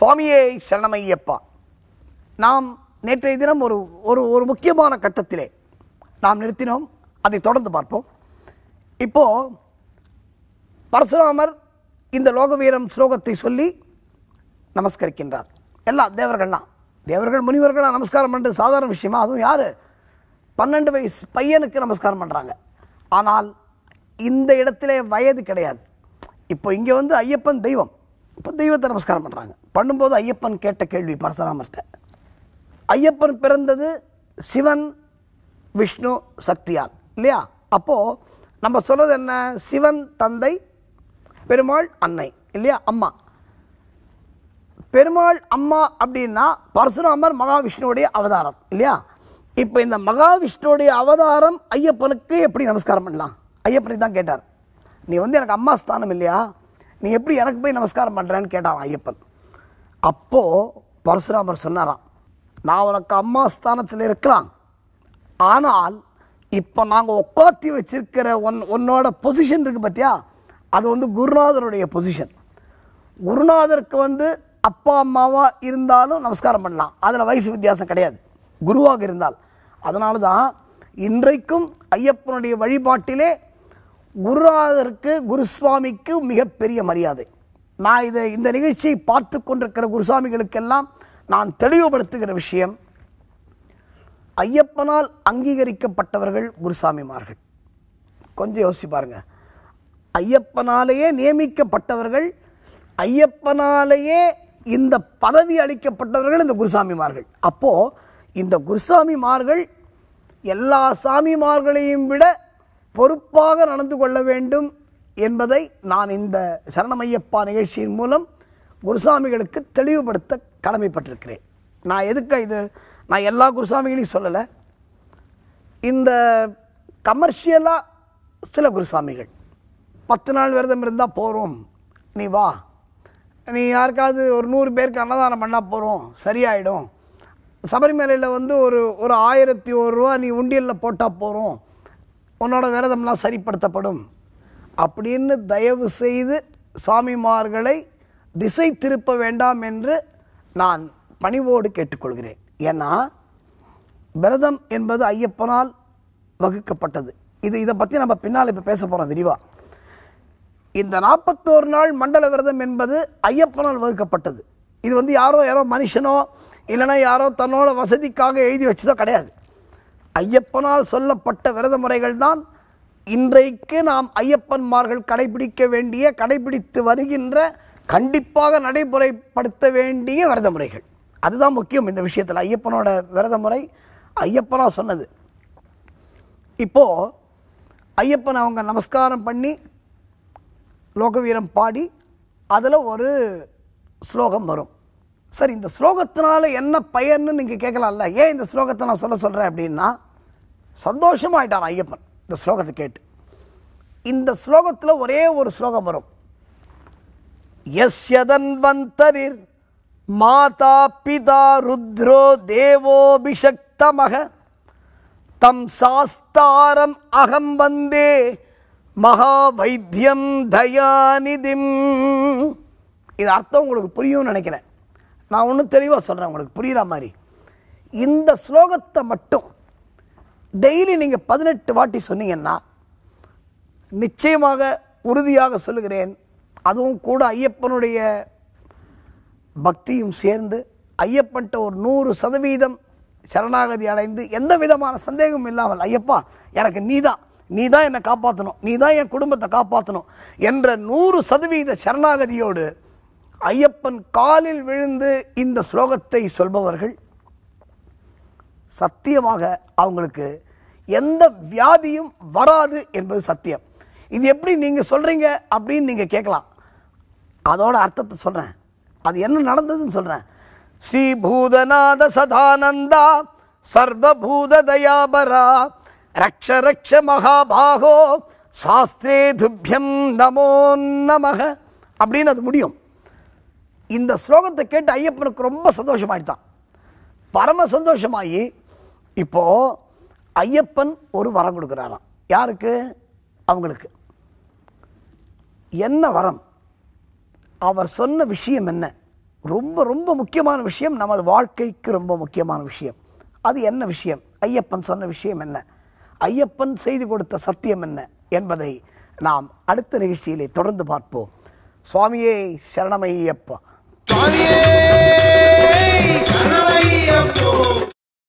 சுவாமியே சரணமையப்பா நாம் நேற்றைய தினம் ஒரு ஒரு ஒரு முக்கியமான கட்டத்திலே நாம் நிறுத்தினோம் அதை தொடர்ந்து பார்ப்போம் இப்போ பரசுராமர் இந்த லோகவீரம் ஸ்லோகத்தை சொல்லி நமஸ்கரிக்கின்றார் எல்லா தேவர்கள்லாம் தேவர்கள் முனிவர்கள்லாம் நமஸ்காரம் பண்ணுறது சாதாரண விஷயமா அதுவும் யார் பன்னெண்டு வயசு பையனுக்கு நமஸ்காரம் பண்ணுறாங்க ஆனால் இந்த இடத்திலே வயது கிடையாது இப்போ இங்கே வந்து ஐயப்பன் தெய்வம் இப்போ தெய்வத்தை நமஸ்காரம் பண்ணுறாங்க பண்ணும்போது ஐயப்பன் கேட்ட கேள்வி பரசுராமர்கிட்ட ஐயப்பன் பிறந்தது சிவன் விஷ்ணு சக்தியால் இல்லையா அப்போது நம்ம சொல்றது என்ன சிவன் தந்தை பெருமாள் அன்னை இல்லையா அம்மா பெருமாள் அம்மா அப்படின்னா பரசுராமர் மகாவிஷ்ணுவுடைய அவதாரம் இல்லையா இப்போ இந்த மகாவிஷ்ணுவுடைய அவதாரம் ஐயப்பனுக்கு எப்படி நமஸ்காரம் பண்ணலாம் ஐயப்பனை தான் கேட்டார் நீ வந்து எனக்கு அம்மா ஸ்தானம் இல்லையா நீ எப்படி எனக்கு போய் நமஸ்காரம் பண்ணுறேன்னு கேட்டாராம் ஐயப்பன் அப்போது பரசுராமர் சொன்னாராம் நான் உனக்கு அம்மா ஸ்தானத்தில் இருக்கலாம் ஆனால் இப்போ நாங்கள் உட்காத்தி வச்சிருக்கிற ஒன் உன்னோட பொசிஷன் இருக்குது பார்த்தியா அது வந்து குருநாதருடைய பொசிஷன் குருநாதருக்கு வந்து அப்பா அம்மாவா இருந்தாலும் நமஸ்காரம் பண்ணலாம் அதில் வயசு வித்தியாசம் கிடையாது குருவாக இருந்தால் அதனால தான் இன்றைக்கும் ஐயப்பனுடைய வழிபாட்டிலே குருநாதருக்கு குருசுவாமிக்கு மிகப்பெரிய மரியாதை நான் இதை இந்த நிகழ்ச்சியை பார்த்து கொண்டிருக்கிற குருசாமிகளுக்கெல்லாம் நான் தெளிவுபடுத்துகிற விஷயம் ஐயப்பனால் அங்கீகரிக்கப்பட்டவர்கள் குருசாமிமார்கள் கொஞ்சம் யோசிச்சு பாருங்க ஐயப்பனாலேயே நியமிக்கப்பட்டவர்கள் ஐயப்பனாலேயே இந்த பதவி அளிக்கப்பட்டவர்கள் இந்த குருசாமிமார்கள் அப்போ இந்த குருசாமிமார்கள் எல்லா சாமிமார்களையும் விட பொறுப்பாக நடந்து கொள்ள வேண்டும் என்பதை நான் இந்த சரணமையப்பா நிகழ்ச்சியின் மூலம் குருசாமிகளுக்கு தெளிவுபடுத்த கடமைப்பட்டிருக்கிறேன் நான் எதுக்கு இது நான் எல்லா குருசாமிகளையும் சொல்லலை இந்த கமர்ஷியலாக சில குருசாமிகள் பத்து நாள் விரதம் இருந்தால் போகிறோம் நீ வா நீ யாருக்காவது ஒரு நூறு பேருக்கு அன்னதானம் பண்ணால் போகிறோம் சரியாயிடும் சபரிமலையில் வந்து ஒரு ஒரு ஆயிரத்தி ஒரு ரூபா நீ உண்டியலில் போட்டால் போகிறோம் உன்னோட விரதம்லாம் சரிப்படுத்தப்படும் அப்படின்னு தயவு செய்து சுவாமிமார்களை திசை திருப்ப வேண்டாம் என்று நான் பணிவோடு கேட்டுக்கொள்கிறேன் ஏன்னா விரதம் என்பது ஐயப்பனால் வகுக்கப்பட்டது இது இதை பற்றி நம்ம பின்னால் இப்போ பேச போகிறோம் விரிவாக இந்த நாற்பத்தோரு நாள் மண்டல விரதம் என்பது ஐயப்பனால் வகுக்கப்பட்டது இது வந்து யாரோ யாரோ மனுஷனோ இல்லைன்னா யாரோ தன்னோட வசதிக்காக எழுதி வச்சதோ கிடையாது ஐயப்பனால் சொல்லப்பட்ட விரத முறைகள் தான் இன்றைக்கு நாம் ஐயப்பன்மார்கள் கடைபிடிக்க வேண்டிய கடைபிடித்து வருகின்ற கண்டிப்பாக நடைமுறைப்படுத்த வேண்டிய விரத முறைகள் அதுதான் முக்கியம் இந்த விஷயத்தில் ஐயப்பனோட விரத முறை ஐயப்பனா சொன்னது இப்போ ஐயப்பன் அவங்க நமஸ்காரம் பண்ணி லோகவீரம் பாடி அதில் ஒரு ஸ்லோகம் வரும் சரி இந்த ஸ்லோகத்தினால என்ன பயன்னு நீங்கள் கேட்கலாம்ல ஏன் இந்த ஸ்லோகத்தை நான் சொல்ல சொல்கிறேன் அப்படின்னா சந்தோஷமாயிட்டான் ஐயப்பன் இந்த ஸ்லோகத்தை கேட்டு இந்த ஸ்லோகத்தில் ஒரே ஒரு ஸ்லோகம் வரும் யஸ்யதன்வந்தரிர் மாதா பிதா ருத்ரோ தேவோபிஷக்தமக தம் சாஸ்தாரம் அகம் வந்தே மகாவைத்தியம் தயாநிதிம் இது அர்த்தம் உங்களுக்கு புரியும்னு நினைக்கிறேன் நான் ஒன்றும் தெளிவாக சொல்கிறேன் உங்களுக்கு புரியுற மாதிரி இந்த ஸ்லோகத்தை மட்டும் டெய்லி நீங்கள் பதினெட்டு வாட்டி சொன்னீங்கன்னா நிச்சயமாக உறுதியாக சொல்லுகிறேன் அதுவும் கூட ஐயப்பனுடைய பக்தியும் சேர்ந்து ஐயப்பன்ட்ட ஒரு நூறு சதவீதம் சரணாகதி அடைந்து எந்த விதமான சந்தேகமும் இல்லாமல் ஐயப்பா எனக்கு நீதான் நீ தான் என்னை காப்பாற்றணும் நீ தான் என் குடும்பத்தை காப்பாற்றணும் என்ற நூறு சதவீத சரணாகதியோடு ஐயப்பன் காலில் விழுந்து இந்த ஸ்லோகத்தை சொல்பவர்கள் சத்தியமாக அவங்களுக்கு எந்த வியாதியும் வராது என்பது சத்தியம் இது எப்படி நீங்கள் சொல்கிறீங்க அப்படின்னு நீங்கள் கேட்கலாம் அதோட அர்த்தத்தை சொல்கிறேன் அது என்ன நடந்ததுன்னு சொல்கிறேன் ஸ்ரீ பூதநாத சதானந்தா சர்வபூத தயாபரா ரக்ஷ ரக்ஷ மகாபாகோ சாஸ்திரே துப்பியம் நமோ நமக அப்படின்னு அது முடியும் இந்த ஸ்லோகத்தை கேட்டு ஐயப்பனுக்கு ரொம்ப சந்தோஷமாயிட்டான் பரம சந்தோஷமாயி இப்போ ஐயப்பன் ஒரு வரம் கொடுக்குறாராம் யாருக்கு அவங்களுக்கு என்ன வரம் அவர் சொன்ன விஷயம் என்ன ரொம்ப ரொம்ப முக்கியமான விஷயம் நமது வாழ்க்கைக்கு ரொம்ப முக்கியமான விஷயம் அது என்ன விஷயம் ஐயப்பன் சொன்ன விஷயம் என்ன ஐயப்பன் செய்து கொடுத்த சத்தியம் என்ன என்பதை நாம் அடுத்த நிகழ்ச்சியிலே தொடர்ந்து பார்ப்போம் சுவாமியே சரணமையப்பா சுவாமியே சரணமையப்போ